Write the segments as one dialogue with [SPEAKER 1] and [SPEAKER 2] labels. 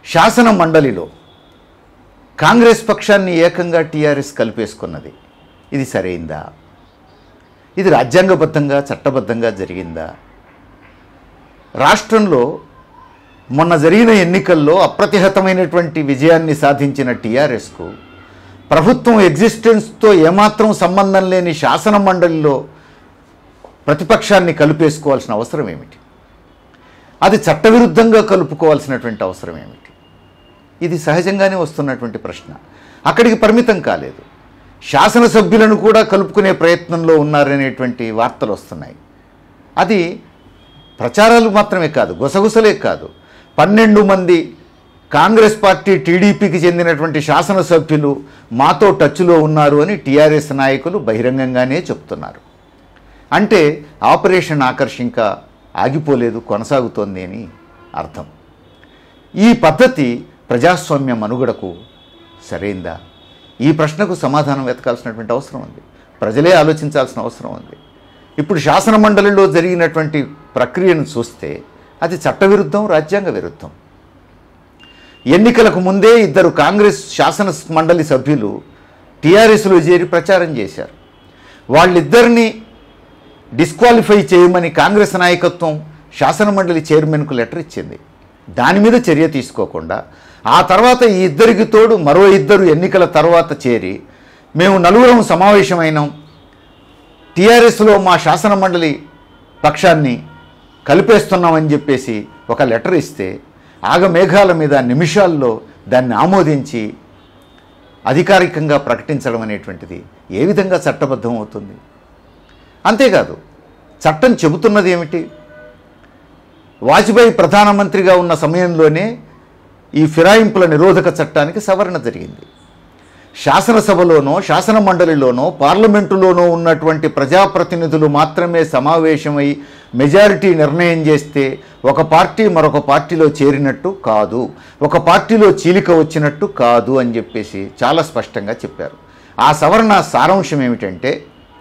[SPEAKER 1] శాసన మండలిలో కాంగ్రెస్ పక్షాన్ని ఏకంగా టీఆర్ఎస్ కలిపేసుకున్నది ఇది సరైందా ఇది రాజ్యాంగబద్ధంగా చట్టబద్ధంగా జరిగిందా రాష్ట్రంలో మొన్న జరిగిన ఎన్నికల్లో అప్రతిహతమైనటువంటి విజయాన్ని సాధించిన టీఆర్ఎస్కు ప్రభుత్వం ఎగ్జిస్టెన్స్తో ఏమాత్రం సంబంధం లేని శాసన మండలిలో ప్రతిపక్షాన్ని కలిపేసుకోవాల్సిన అవసరం ఏమిటి అది చట్టవిరుద్ధంగా కలుపుకోవాల్సినటువంటి అవసరం ఏమిటి ఇది సహజంగానే వస్తున్నటువంటి ప్రశ్న అక్కడికి పరిమితం కాలేదు శాసనసభ్యులను కూడా కలుపుకునే ప్రయత్నంలో ఉన్నారనేటువంటి వార్తలు వస్తున్నాయి అది ప్రచారాలు మాత్రమే కాదు గుసగుసలే కాదు పన్నెండు మంది కాంగ్రెస్ పార్టీ టీడీపీకి చెందినటువంటి శాసనసభ్యులు మాతో టచ్లో ఉన్నారు అని టీఆర్ఎస్ నాయకులు బహిరంగంగానే చెప్తున్నారు అంటే ఆపరేషన్ ఆకర్ష్ ఇంకా ఆగిపోలేదు కొనసాగుతోంది అని అర్థం ఈ పద్ధతి ప్రజాస్వామ్య మనుగడకు సరైందా ఈ ప్రశ్నకు సమాధానం వెతకాల్సినటువంటి అవసరం ఉంది ప్రజలే ఆలోచించాల్సిన అవసరం ఉంది ఇప్పుడు శాసన మండలిలో జరిగినటువంటి ప్రక్రియను చూస్తే అది చట్టవిరుద్ధం రాజ్యాంగ విరుద్ధం ఎన్నికలకు ముందే ఇద్దరు కాంగ్రెస్ శాసన మండలి సభ్యులు టీఆర్ఎస్లో చేరి ప్రచారం చేశారు వాళ్ళిద్దరిని డిస్క్వాలిఫై చేయమని కాంగ్రెస్ నాయకత్వం శాసనమండలి చైర్మన్కు లెటర్ ఇచ్చింది దాని మీద చర్య తీసుకోకుండా ఆ తర్వాత ఈ ఇద్దరికి తోడు మరో ఇద్దరు ఎన్నికల తర్వాత చేరి మేము నలుగురం సమావేశమైనాం టీఆర్ఎస్లో మా శాసనమండలి పక్షాన్ని కలిపేస్తున్నామని చెప్పేసి ఒక లెటర్ ఇస్తే ఆగమేఘాల మీద నిమిషాల్లో దాన్ని ఆమోదించి అధికారికంగా ప్రకటించడం అనేటువంటిది ఏ విధంగా చట్టబద్ధం అవుతుంది అంతేకాదు చట్టం చెబుతున్నది ఏమిటి వాజ్పేయి ప్రధానమంత్రిగా ఉన్న సమయంలోనే ఈ ఫిరాయింపుల నిరోధక చట్టానికి సవరణ జరిగింది శాసనసభలోనో శాసన మండలిలోనో పార్లమెంటులోనో ఉన్నటువంటి ప్రజాప్రతినిధులు మాత్రమే సమావేశమై మెజారిటీ నిర్ణయం చేస్తే ఒక పార్టీ మరొక పార్టీలో చేరినట్టు కాదు ఒక పార్టీలో చీలిక వచ్చినట్టు కాదు అని చెప్పేసి చాలా స్పష్టంగా చెప్పారు ఆ సవరణ సారాంశం ఏమిటంటే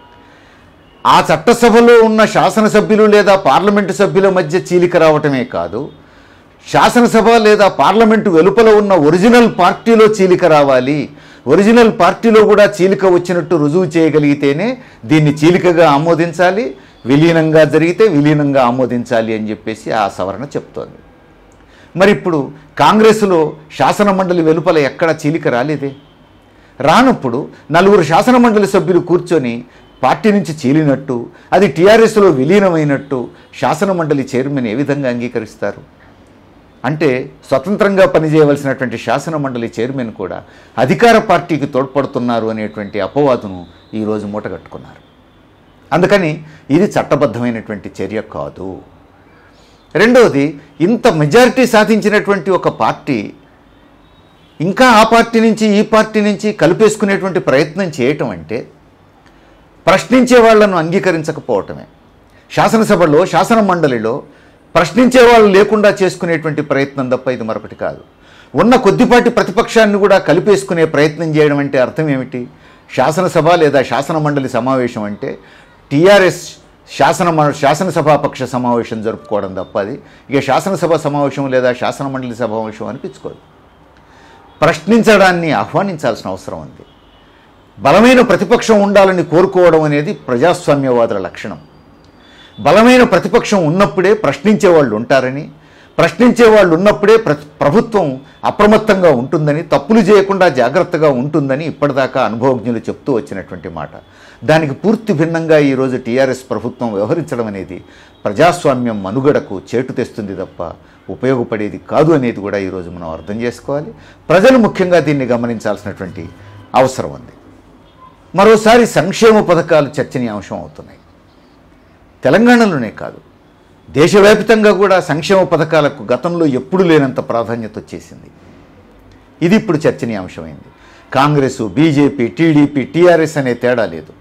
[SPEAKER 1] ఆ చట్టసభలో ఉన్న శాసనసభ్యులు లేదా పార్లమెంటు సభ్యుల మధ్య చీలిక రావటమే కాదు శాసనసభ లేదా పార్లమెంటు వెలుపల ఉన్న ఒరిజినల్ పార్టీలో చీలిక రావాలి ఒరిజినల్ పార్టీలో కూడా చీలిక వచ్చినట్టు రుజువు చేయగలిగితేనే దీన్ని చీలికగా ఆమోదించాలి విలీనంగా జరిగితే విలీనంగా ఆమోదించాలి అని చెప్పేసి ఆ సవరణ చెప్తోంది మరి ఇప్పుడు కాంగ్రెస్లో శాసన మండలి వెలుపల ఎక్కడ చీలిక రాలేదే రానప్పుడు నలుగురు శాసనమండలి సభ్యులు కూర్చొని పార్టీ నుంచి చీలినట్టు అది టీఆర్ఎస్లో విలీనమైనట్టు శాసనమండలి చైర్మన్ ఏ విధంగా అంగీకరిస్తారు అంటే స్వతంత్రంగా పనిచేయవలసినటువంటి శాసనమండలి చైర్మన్ కూడా అధికార పార్టీకి తోడ్పడుతున్నారు అనేటువంటి అపవాదును ఈరోజు మూటగట్టుకున్నారు అందుకని ఇది చట్టబద్ధమైనటువంటి చర్య కాదు రెండవది ఇంత మెజారిటీ సాధించినటువంటి ఒక పార్టీ ఇంకా ఆ పార్టీ నుంచి ఈ పార్టీ నుంచి కలిపేసుకునేటువంటి ప్రయత్నం చేయటం అంటే ప్రశ్నించే వాళ్లను అంగీకరించకపోవటమే శాసనసభలో శాసన మండలిలో ప్రశ్నించే వాళ్ళు లేకుండా చేసుకునేటువంటి ప్రయత్నం తప్ప ఇది మరొకటి కాదు ఉన్న కొద్దిపాటి ప్రతిపక్షాన్ని కూడా కలిపేసుకునే ప్రయత్నం చేయడం అంటే అర్థం ఏమిటి శాసనసభ లేదా శాసన మండలి సమావేశం అంటే టీఆర్ఎస్ శాసన మ- శాసనసభాపక్ష సమావేశం జరుపుకోవడం తప్ప అది ఇక శాసనసభ సమావేశం లేదా శాసన మండలి సమావేశం అనిపించుకోదు ప్రశ్నించడాన్ని ఆహ్వానించాల్సిన అవసరం ఉంది బలమైన ప్రతిపక్షం ఉండాలని కోరుకోవడం అనేది ప్రజాస్వామ్యవాదుల లక్షణం బలమైన ప్రతిపక్షం ఉన్నప్పుడే ప్రశ్నించే వాళ్ళు ఉంటారని ప్రశ్నించే వాళ్ళు ఉన్నప్పుడే ప్ర ప్రభుత్వం అప్రమత్తంగా ఉంటుందని తప్పులు చేయకుండా జాగ్రత్తగా ఉంటుందని ఇప్పటిదాకా అనుభవజ్ఞులు చెప్తూ వచ్చినటువంటి మాట దానికి పూర్తి భిన్నంగా ఈరోజు టీఆర్ఎస్ ప్రభుత్వం వ్యవహరించడం అనేది ప్రజాస్వామ్యం మనుగడకు చేటు తెస్తుంది తప్ప ఉపయోగపడేది కాదు అనేది కూడా ఈరోజు మనం అర్థం చేసుకోవాలి ప్రజలు ముఖ్యంగా దీన్ని గమనించాల్సినటువంటి అవసరం ఉంది మరోసారి సంక్షేమ పథకాలు చర్చనీయాంశం అవుతున్నాయి తెలంగాణలోనే కాదు దేశవ్యాప్తంగా కూడా సంక్షేమ పథకాలకు గతంలో ఎప్పుడు లేనంత ప్రాధాన్యత వచ్చేసింది ఇది ఇప్పుడు చర్చనీయాంశమైంది కాంగ్రెస్ బీజేపీ టీడీపీ టీఆర్ఎస్ అనే తేడా లేదు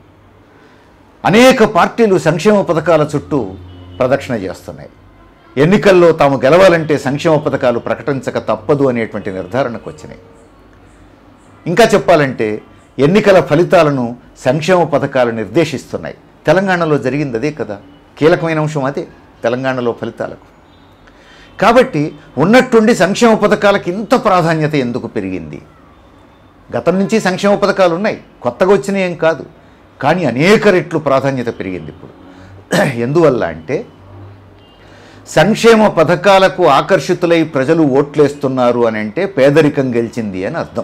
[SPEAKER 1] అనేక పార్టీలు సంక్షేమ పథకాల చుట్టూ ప్రదక్షిణ చేస్తున్నాయి ఎన్నికల్లో తాము గెలవాలంటే సంక్షేమ పథకాలు ప్రకటించక తప్పదు అనేటువంటి నిర్ధారణకు వచ్చినాయి ఇంకా చెప్పాలంటే ఎన్నికల ఫలితాలను సంక్షేమ పథకాలు నిర్దేశిస్తున్నాయి తెలంగాణలో జరిగింది అదే కదా కీలకమైన అంశం అదే తెలంగాణలో ఫలితాలకు కాబట్టి ఉన్నట్టుండి సంక్షేమ పథకాలకు ఇంత ప్రాధాన్యత ఎందుకు పెరిగింది గతం నుంచి సంక్షేమ పథకాలు ఉన్నాయి కొత్తగా వచ్చినాయి ఏం కాదు కానీ అనేక రెట్లు ప్రాధాన్యత పెరిగింది ఇప్పుడు ఎందువల్ల అంటే సంక్షేమ పథకాలకు ఆకర్షితులై ప్రజలు ఓట్లేస్తున్నారు అని అంటే పేదరికం గెలిచింది అని అర్థం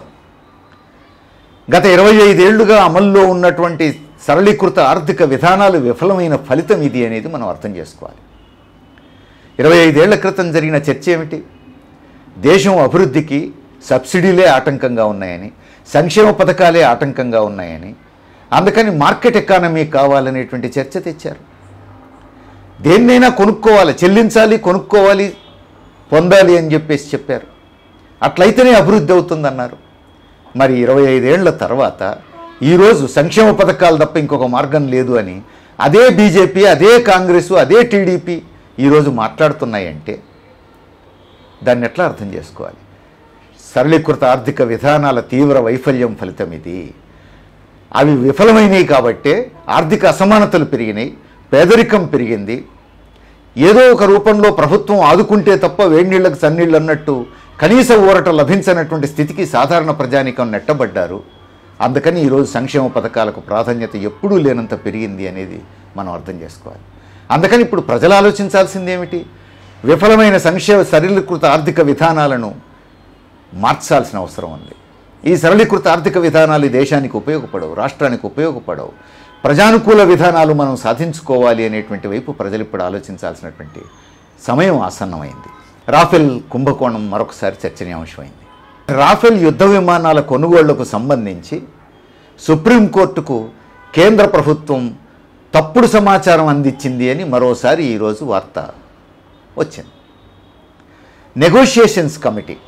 [SPEAKER 1] గత ఇరవై ఐదేళ్లుగా అమల్లో ఉన్నటువంటి సరళీకృత ఆర్థిక విధానాలు విఫలమైన ఫలితం ఇది అనేది మనం అర్థం చేసుకోవాలి ఇరవై ఐదేళ్ల క్రితం జరిగిన చర్చ ఏమిటి దేశం అభివృద్ధికి సబ్సిడీలే ఆటంకంగా ఉన్నాయని సంక్షేమ పథకాలే ఆటంకంగా ఉన్నాయని అందుకని మార్కెట్ ఎకానమీ కావాలనేటువంటి చర్చ తెచ్చారు దేన్నైనా కొనుక్కోవాలి చెల్లించాలి కొనుక్కోవాలి పొందాలి అని చెప్పేసి చెప్పారు అట్లయితేనే అభివృద్ధి అవుతుందన్నారు మరి ఇరవై ఐదేళ్ల తర్వాత ఈరోజు సంక్షేమ పథకాలు తప్ప ఇంకొక మార్గం లేదు అని అదే బీజేపీ అదే కాంగ్రెస్ అదే టీడీపీ ఈరోజు మాట్లాడుతున్నాయంటే దాన్ని ఎట్లా అర్థం చేసుకోవాలి సరళీకృత ఆర్థిక విధానాల తీవ్ర వైఫల్యం ఫలితం ఇది అవి విఫలమైనవి కాబట్టే ఆర్థిక అసమానతలు పెరిగినాయి పేదరికం పెరిగింది ఏదో ఒక రూపంలో ప్రభుత్వం ఆదుకుంటే తప్ప వేడినీళ్లకు సన్నీళ్ళు అన్నట్టు కనీస ఊరట లభించనటువంటి స్థితికి సాధారణ ప్రజానికం నెట్టబడ్డారు అందుకని ఈరోజు సంక్షేమ పథకాలకు ప్రాధాన్యత ఎప్పుడూ లేనంత పెరిగింది అనేది మనం అర్థం చేసుకోవాలి అందుకని ఇప్పుడు ప్రజలు ఆలోచించాల్సింది ఏమిటి విఫలమైన సంక్షేమ సరళీకృత ఆర్థిక విధానాలను మార్చాల్సిన అవసరం ఉంది ఈ సరళీకృత ఆర్థిక విధానాలు ఈ దేశానికి ఉపయోగపడవు రాష్ట్రానికి ఉపయోగపడవు ప్రజానుకూల విధానాలు మనం సాధించుకోవాలి అనేటువంటి వైపు ప్రజలు ఇప్పుడు ఆలోచించాల్సినటువంటి సమయం ఆసన్నమైంది రాఫెల్ కుంభకోణం మరొకసారి చర్చనీయాంశమైంది రాఫెల్ యుద్ధ విమానాల కొనుగోళ్లకు సంబంధించి సుప్రీంకోర్టుకు కేంద్ర ప్రభుత్వం తప్పుడు సమాచారం అందించింది అని మరోసారి ఈరోజు వార్త వచ్చింది నెగోషియేషన్స్ కమిటీ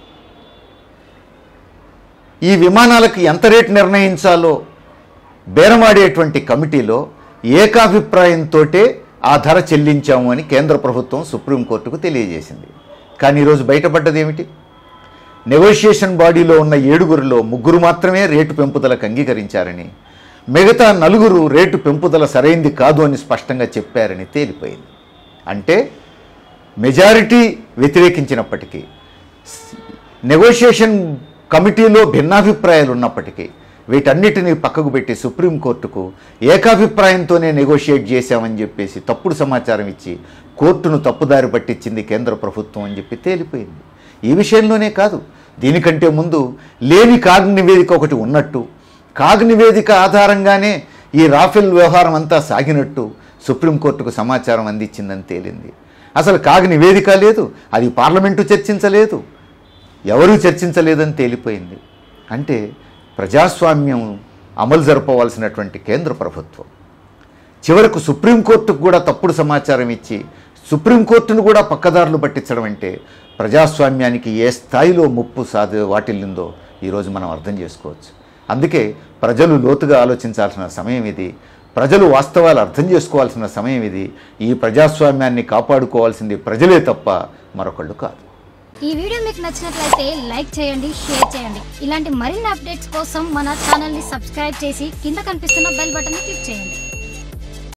[SPEAKER 1] ఈ విమానాలకు ఎంత రేటు నిర్ణయించాలో బేరమాడేటువంటి కమిటీలో ఏకాభిప్రాయంతో ఆ ధర చెల్లించాము అని కేంద్ర ప్రభుత్వం సుప్రీంకోర్టుకు తెలియజేసింది కానీ ఈరోజు బయటపడ్డది ఏమిటి నెగోషియేషన్ బాడీలో ఉన్న ఏడుగురిలో ముగ్గురు మాత్రమే రేటు పెంపుదలకు అంగీకరించారని మిగతా నలుగురు రేటు పెంపుదల సరైంది కాదు అని స్పష్టంగా చెప్పారని తేలిపోయింది అంటే మెజారిటీ వ్యతిరేకించినప్పటికీ నెగోషియేషన్ కమిటీలో భిన్నాభిప్రాయాలు ఉన్నప్పటికీ వీటన్నిటిని పక్కకు పెట్టి సుప్రీంకోర్టుకు ఏకాభిప్రాయంతోనే నెగోషియేట్ చేశామని చెప్పేసి తప్పుడు సమాచారం ఇచ్చి కోర్టును తప్పుదారి పట్టించింది కేంద్ర ప్రభుత్వం అని చెప్పి తేలిపోయింది ఈ విషయంలోనే కాదు దీనికంటే ముందు లేని కాగ్ నివేదిక ఒకటి ఉన్నట్టు కాగ్ నివేదిక ఆధారంగానే ఈ రాఫెల్ వ్యవహారం అంతా సాగినట్టు సుప్రీంకోర్టుకు సమాచారం అందించిందని తేలింది అసలు కాగ్ నివేదిక లేదు అది పార్లమెంటు చర్చించలేదు ఎవరూ చర్చించలేదని తేలిపోయింది అంటే ప్రజాస్వామ్యం అమలు జరపవలసినటువంటి కేంద్ర ప్రభుత్వం చివరకు సుప్రీంకోర్టుకు కూడా తప్పుడు సమాచారం ఇచ్చి సుప్రీంకోర్టును కూడా పక్కదారులు పట్టించడం అంటే ప్రజాస్వామ్యానికి ఏ స్థాయిలో ముప్పు సాధ వాటిల్లిందో ఈరోజు మనం అర్థం చేసుకోవచ్చు అందుకే ప్రజలు లోతుగా ఆలోచించాల్సిన సమయం ఇది ప్రజలు వాస్తవాలు అర్థం చేసుకోవాల్సిన సమయం ఇది ఈ ప్రజాస్వామ్యాన్ని కాపాడుకోవాల్సింది ప్రజలే తప్ప మరొకళ్ళు కాదు
[SPEAKER 2] ఈ వీడియో మీకు నచ్చినట్లయితే లైక్ చేయండి షేర్ చేయండి ఇలాంటి మరిన్ని అప్డేట్స్ కోసం మన ఛానల్ ని సబ్స్క్రైబ్ చేసి కింద కనిపిస్తున్న బెల్ బటన్ ని క్లిక్ చేయండి